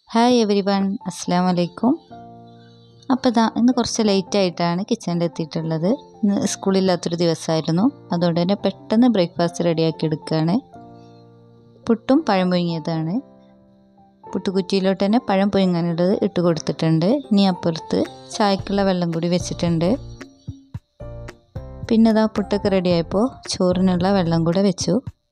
hi every one അസ്സാം വലൈക്കും അപ്പോൾ ഇതാ ഇന്ന് കുറച്ച് ലേറ്റ് ആയിട്ടാണ് കിച്ചണിൽ എത്തിയിട്ടുള്ളത് ഇന്ന് സ്കൂളില്ലാത്തൊരു ദിവസമായിരുന്നു അതുകൊണ്ട് തന്നെ പെട്ടെന്ന് ബ്രേക്ക്ഫാസ്റ്റ് റെഡിയാക്കി എടുക്കുകയാണ് പുട്ടും പഴം പുഴുങ്ങിയതാണ് പുട്ടുകുറ്റിയിലോട്ട് തന്നെ പഴം പുഴുങ്ങാനുള്ളത് ഇട്ട് കൊടുത്തിട്ടുണ്ട് ഇനി അപ്പുറത്ത് ചായക്കുള്ള വെള്ളം കൂടി വെച്ചിട്ടുണ്ട് പിന്നെ ഇതാ പുട്ടൊക്കെ റെഡിയായപ്പോൾ ചോറിനുള്ള വെള്ളം കൂടെ വെച്ചു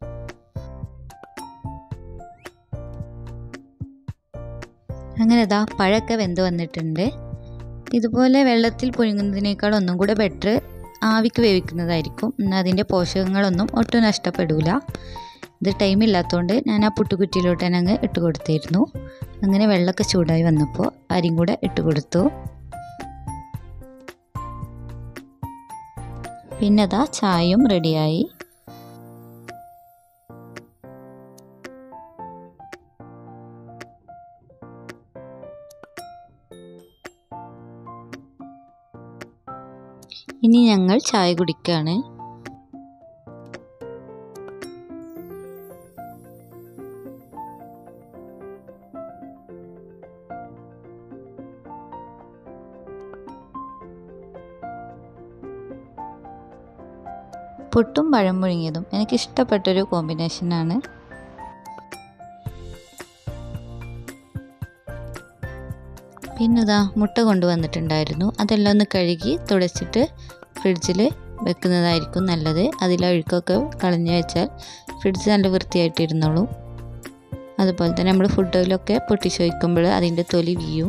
അങ്ങനെ ഇതാ പഴമൊക്കെ വെന്ത് വന്നിട്ടുണ്ട് ഇതുപോലെ വെള്ളത്തിൽ പുഴുങ്ങുന്നതിനേക്കാൾ ഒന്നും കൂടെ ബെറ്റർ ആവിക്ക് വേവിക്കുന്നതായിരിക്കും എന്നാൽ അതിൻ്റെ പോഷകങ്ങളൊന്നും ഒട്ടും നഷ്ടപ്പെടില്ല ഇത് ടൈം ഇല്ലാത്തതുകൊണ്ട് ഞാൻ ആ പുട്ടുകുറ്റിയിലോട്ട് തന്നെ അങ്ങ് ഇട്ട് കൊടുത്തിരുന്നു അങ്ങനെ വെള്ളമൊക്കെ ചൂടായി വന്നപ്പോൾ അരിയും കൂടെ ഇട്ട് കൊടുത്തു പിന്നെ അതാ ചായയും റെഡിയായി ഇനി ഞങ്ങൾ ചായ കുടിക്കുകയാണ് പുട്ടും പഴം പുഴുങ്ങിയതും എനിക്ക് ഇഷ്ടപ്പെട്ടൊരു കോമ്പിനേഷനാണ് പിന്നെ ഇതാ മുട്ട കൊണ്ടുവന്നിട്ടുണ്ടായിരുന്നു അതെല്ലാം ഒന്ന് കഴുകി തുടച്ചിട്ട് ഫ്രിഡ്ജിൽ വെക്കുന്നതായിരിക്കും നല്ലത് അതിലെ അഴുക്കൊക്കെ കളഞ്ഞു വെച്ചാൽ ഫ്രിഡ്ജ് നല്ല വൃത്തിയായിട്ടിരുന്നോളൂ അതുപോലെ തന്നെ നമ്മൾ ഫുഡിലൊക്കെ പൊട്ടിച്ച് വയ്ക്കുമ്പോൾ അതിൻ്റെ തൊലി വീയും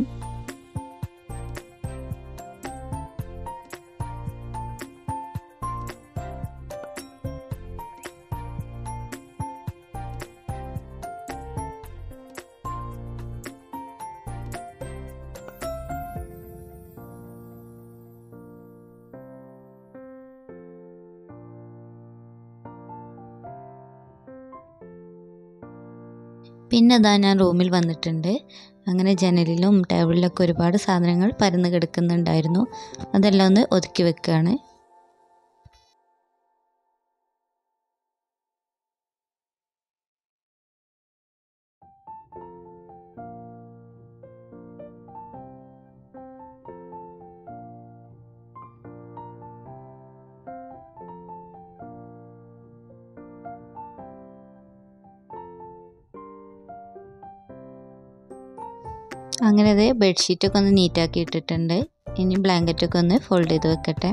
പിന്നെ അതാ ഞാൻ റൂമിൽ വന്നിട്ടുണ്ട് അങ്ങനെ ജനലിലും ടേബിളിലൊക്കെ ഒരുപാട് സാധനങ്ങൾ പരന്ന് കിടക്കുന്നുണ്ടായിരുന്നു അതെല്ലാം ഒന്ന് ഒതുക്കി വെക്കുകയാണ് അങ്ങനെ അത് ബെഡ്ഷീറ്റൊക്കെ ഒന്ന് നീറ്റാക്കി ഇട്ടിട്ടുണ്ട് ഇനി ബ്ലാങ്കറ്റൊക്കെ ഒന്ന് ഫോൾഡ് ചെയ്ത് വെക്കട്ടെ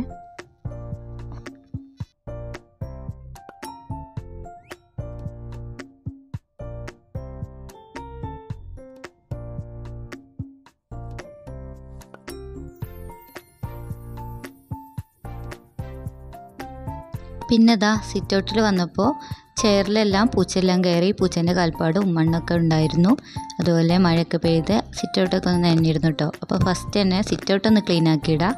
പിന്നെതാ സിറ്റൗട്ടിൽ വന്നപ്പോൾ ചെയറിലെല്ലാം പൂച്ചെല്ലാം കയറി പൂച്ചേൻ്റെ കാൽപ്പാടും മണ്ണൊക്കെ ഉണ്ടായിരുന്നു അതുപോലെ മഴയൊക്കെ പെയ്ത് സിറ്റൗട്ടൊക്കെ ഒന്ന് നനഞ്ഞിരുന്നു കേട്ടോ അപ്പോൾ ഫസ്റ്റ് തന്നെ സിറ്റൗട്ട് ഒന്ന് ക്ലീൻ ആക്കിയിടാം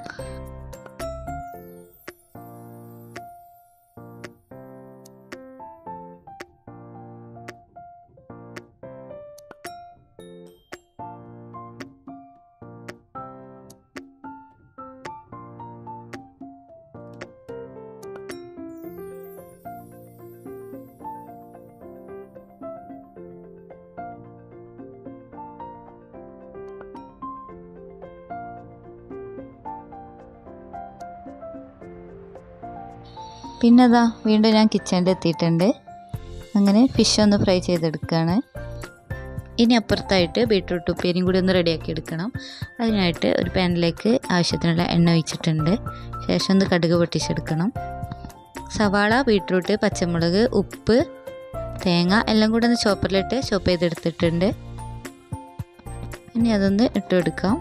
പിന്നെ അതാ വീണ്ടും ഞാൻ കിച്ചണിൽ എത്തിയിട്ടുണ്ട് അങ്ങനെ ഫിഷ് ഒന്ന് ഫ്രൈ ചെയ്തെടുക്കുകയാണ് ഇനി അപ്പുറത്തായിട്ട് ബീട്രൂട്ട് ഉപ്പേരിയും കൂടി ഒന്ന് റെഡിയാക്കി എടുക്കണം അതിനായിട്ട് ഒരു പാനിലേക്ക് ആവശ്യത്തിനുള്ള എണ്ണ ഒഴിച്ചിട്ടുണ്ട് ശേഷം ഒന്ന് കടുക് പൊട്ടിച്ചെടുക്കണം സവാള ബീട്രൂട്ട് പച്ചമുളക് ഉപ്പ് തേങ്ങ എല്ലാം കൂടെ ഒന്ന് ചോപ്പറിലിട്ട് ചോപ്പ് ചെയ്തെടുത്തിട്ടുണ്ട് ഇനി അതൊന്ന് ഇട്ടെടുക്കാം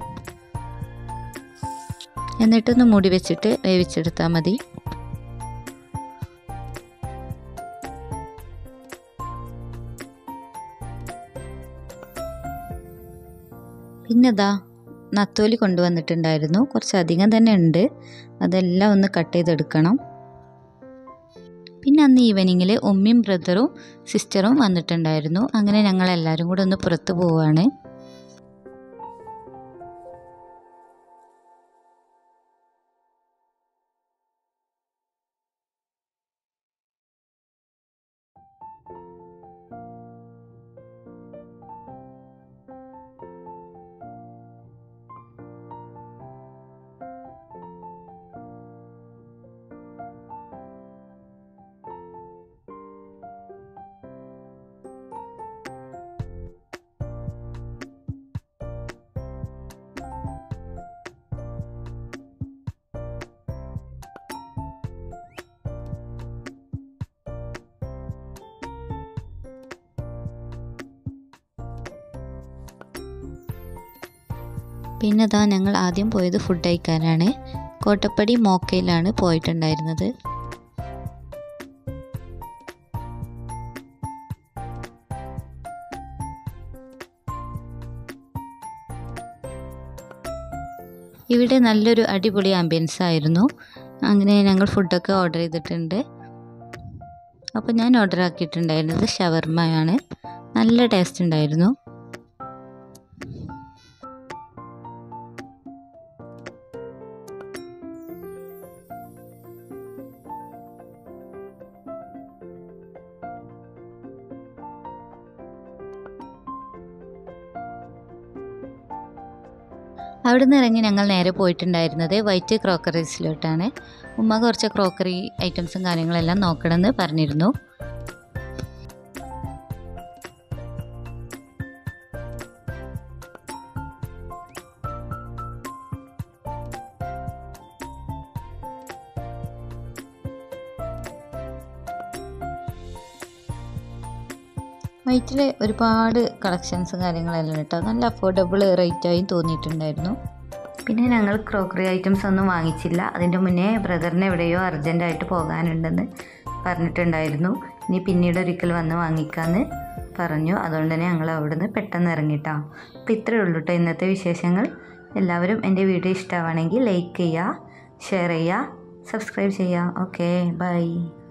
എന്നിട്ടൊന്ന് മൂടി വെച്ചിട്ട് വേവിച്ചെടുത്താൽ മതി പിന്നെതാ നത്തോലി കൊണ്ടുവന്നിട്ടുണ്ടായിരുന്നു കുറച്ചധികം തന്നെ ഉണ്ട് അതെല്ലാം ഒന്ന് കട്ട് ചെയ്തെടുക്കണം പിന്നെ അന്ന് ഈവനിങ്ങിൽ ഉമ്മയും ബ്രദറും സിസ്റ്ററും വന്നിട്ടുണ്ടായിരുന്നു അങ്ങനെ ഞങ്ങൾ എല്ലാവരും കൂടെ ഒന്ന് പുറത്ത് പോവുകയാണ് പിന്നെ ഇതാ ഞങ്ങൾ ആദ്യം പോയത് ഫുഡ് കഴിക്കാനാണ് കോട്ടപ്പടി മോക്കയിലാണ് പോയിട്ടുണ്ടായിരുന്നത് ഇവിടെ നല്ലൊരു അടിപൊളി ആംബിയൻസ് ആയിരുന്നു അങ്ങനെ ഞങ്ങൾ ഫുഡൊക്കെ ഓർഡർ ചെയ്തിട്ടുണ്ട് അപ്പോൾ ഞാൻ ഓർഡർ ആക്കിയിട്ടുണ്ടായിരുന്നത് ഷവർമ്മയാണ് നല്ല ടേസ്റ്റ് ഉണ്ടായിരുന്നു അവിടെ നിന്ന് ഇറങ്ങി ഞങ്ങൾ നേരെ പോയിട്ടുണ്ടായിരുന്നത് വൈറ്റ് ക്രോക്കറീസിലോട്ടാണ് ഉമ്മ കുറച്ച് ക്രോക്കറി ഐറ്റംസും കാര്യങ്ങളെല്ലാം നോക്കണമെന്ന് പറഞ്ഞിരുന്നു വൈറ്റിൽ ഒരുപാട് കളക്ഷൻസും കാര്യങ്ങളെല്ലാം കേട്ടോ നല്ല അഫോർഡബിൾ റേറ്റായും തോന്നിയിട്ടുണ്ടായിരുന്നു പിന്നെ ഞങ്ങൾ ക്രോക്കറി ഐറ്റംസ് ഒന്നും വാങ്ങിച്ചില്ല അതിൻ്റെ മുന്നേ ബ്രദറിന് എവിടെയോ അർജൻറ്റായിട്ട് പോകാനുണ്ടെന്ന് പറഞ്ഞിട്ടുണ്ടായിരുന്നു ഇനി പിന്നീട് ഒരിക്കൽ വന്ന് വാങ്ങിക്കാമെന്ന് പറഞ്ഞു അതുകൊണ്ട് തന്നെ ഞങ്ങൾ അവിടുന്ന് പെട്ടെന്ന് ഇറങ്ങിട്ടോ അപ്പോൾ ഇത്രയേ ഉള്ളൂ കേട്ടോ ഇന്നത്തെ വിശേഷങ്ങൾ എല്ലാവരും എൻ്റെ വീഡിയോ ഇഷ്ടമാണെങ്കിൽ ലൈക്ക് ചെയ്യുക ഷെയർ ചെയ്യുക സബ്സ്ക്രൈബ് ചെയ്യുക ഓക്കെ ബൈ